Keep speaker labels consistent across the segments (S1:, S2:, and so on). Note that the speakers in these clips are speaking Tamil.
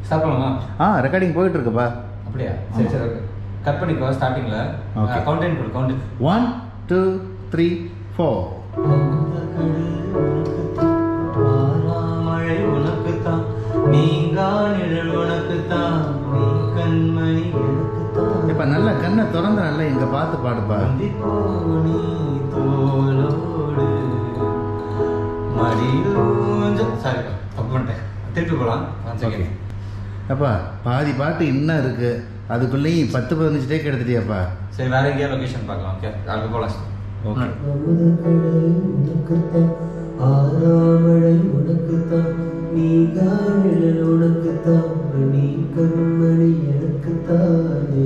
S1: ஸ்டார்ட் பண்ணலாமா
S2: ஆ ரெக்கார்டிங் போயிட்டு இருக்குப்பா
S1: அப்படியா சரி சரி ஓகே கட் பண்ணிக்கோ ஸ்டார்டிங்கில்
S2: Okay.
S1: கவுண்டெயின் கொடு கவுண்டெயின்
S2: ஒன் டூ த்ரீ ஃபோர்
S1: மழை உனக்குத்தான் நீங்கா நிழல் உனக்குத்தான் நீ கண்மணி எனக்குத்தான்
S2: இப்போ நல்லா கண்ணை திறந்து நல்லா இங்கே பார்த்து பாடுப்பா
S1: வந்திப்போனி தோளோடு மடியூஞ்ச சாரி தப்பு பண்ணிட்டேன் திருப்பி போகலாம்
S2: ஓகே அப்பா பாதி பாட்டு இன்னும் இருக்கு அதுக்குள்ளேயும் பத்து பதினஞ்சு டேக் எடுத்துட்டியாப்பா
S1: சரி வேற எங்கேயா லொகேஷன் பார்க்கலாம் ஓகே அங்கே போகலாம்
S2: ஓகே
S3: உனக்குத்தான் ஆறாமழை உனக்குத்தான் நீ காணில் உனக்குத்தான் நீ கண்மணி எனக்குத்தானே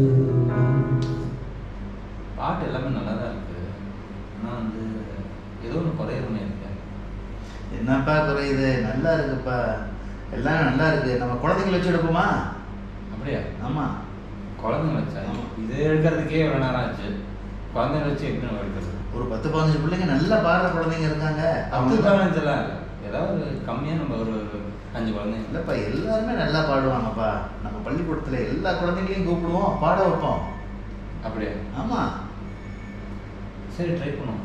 S1: பாட்டு எல்லாமே நல்லா தான் இருக்கு ஆனால் வந்து ஏதோ ஒன்று குறையிறமே இருக்கு
S2: என்னப்பா குறையுது நல்லா இருக்குப்பா எல்லாம் நல்லா இருக்கு நம்ம குழந்தைங்களை வச்சு எடுப்போமா
S1: அப்படியா
S2: ஆமாம்
S1: குழந்தைங்க வச்சா இது எடுக்கிறதுக்கே எவ்வளோ நேரம் ஆச்சு குழந்தைங்க வச்சு எப்படி நம்ம எடுக்கிறது
S2: ஒரு பத்து பதினஞ்சு பிள்ளைங்க நல்லா பாடுற குழந்தைங்க இருக்காங்க
S1: பத்து
S2: அவங்க
S1: பதினஞ்சுலாம் இல்லை ஏதாவது கம்மியாக நம்ம ஒரு ஒரு அஞ்சு குழந்தைங்க
S2: இல்லைப்பா எல்லாருமே நல்லா பாடுவாங்கப்பா நம்ம பள்ளிக்கூடத்தில் எல்லா குழந்தைங்களையும் கூப்பிடுவோம் பாட வைப்போம்
S1: அப்படியா
S2: ஆமாம்
S1: சரி ட்ரை பண்ணுவோம்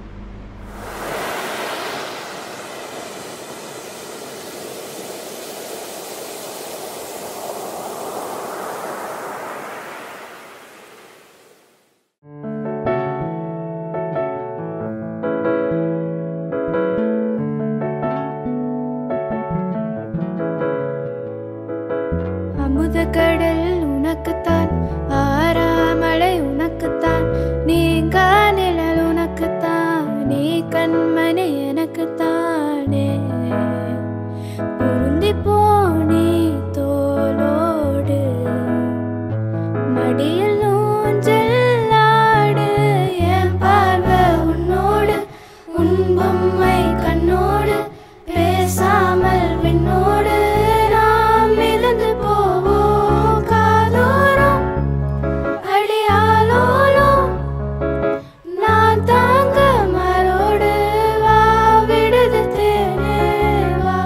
S4: அமுத கடல் உனக்குத்தான் ஆறாமலை உனக்குத்தான் நீங்கா நிழல் உனக்குத்தான் நீ கண்மணி எனக்குத்தானே பொருந்தி போனி தோளோடு மடியில் ஊஞ்சல் ஆடு என் பார்வை உன்னோடு உன் பொம்மை கண்ணோடு பேசாமல் விண்ணோடு நாம் மிதந்து போவோம் காதோரம் அடியாலோலம் நான் தாங்க மரோடு வா விடுது தேனே வா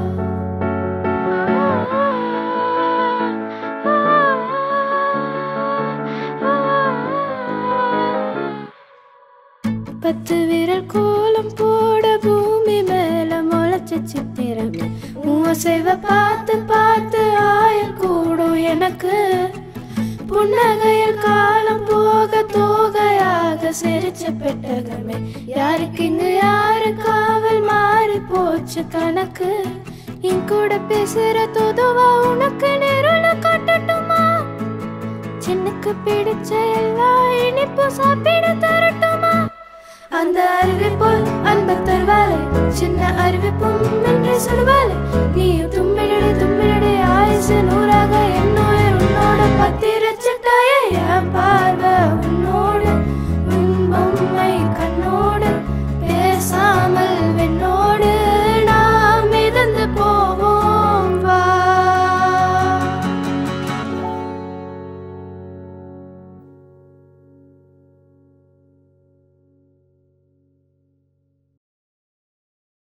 S4: பத்து விரல் கோலம் போட பூமி மேல முளைச்ச சித்திரமே உசைவ பார்த்து பார்த்து ஆயுள் கூடும் எனக்கு புன்னகையில் காலம் போக தோகையாக சிரிச்ச பெட்டகமே யாருக்கு இங்கு யாரு காவல் மாறி போச்சு கணக்கு என் கூட பேசுற தொதுவா உனக்கு நெருள காட்டட்டுமா சின்னுக்கு பிடிச்ச எல்லா இனிப்பும் சாப்பிட தரட்டுமா அந்த அருவி போல் அன்பு தருவாளே சின்ன அறிவிப்பும் என்று சொல்வாளே நீயும் தும்மிடடி தும்மிடடி ஆயுசு நூறாக என்னோட உன்னோட பத்தி